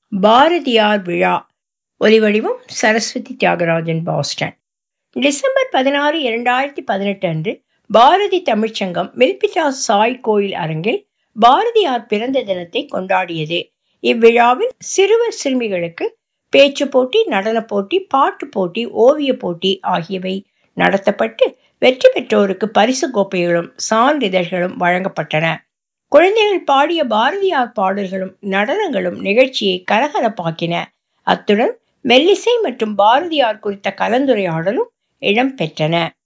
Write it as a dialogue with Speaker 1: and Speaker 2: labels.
Speaker 1: பாரதியார் விழா ஒலிவடிவம் Saraswati Thiagarajan Boston December பதினாறு இரண்டாயிரத்தி பதினெட்டு அன்று பாரதி தமிழ்ச்சங்கம் மில்பிட்டா சாய் கோயில் அரங்கில் பாரதியார் பிறந்த தினத்தை கொண்டாடியது இவ்விழாவில் சிறுவர் சிறுமிகளுக்கு பேச்சு போட்டி நடன போட்டி பாட்டு போட்டி ஓவிய போட்டி ஆகியவை நடத்தப்பட்டு வெற்றி பெற்றோருக்கு பரிசு கோப்பைகளும் சான்றிதழ்களும் வழங்கப்பட்டன குழந்தைகள் பாடிய பாரதியார் பாடல்களும் நடனங்களும் நிகழ்ச்சியை கலகலப்பாக்கின அத்துடன் மெல்லிசை மற்றும் பாரதியார் குறித்த கலந்துரையாடலும் இடம்பெற்றன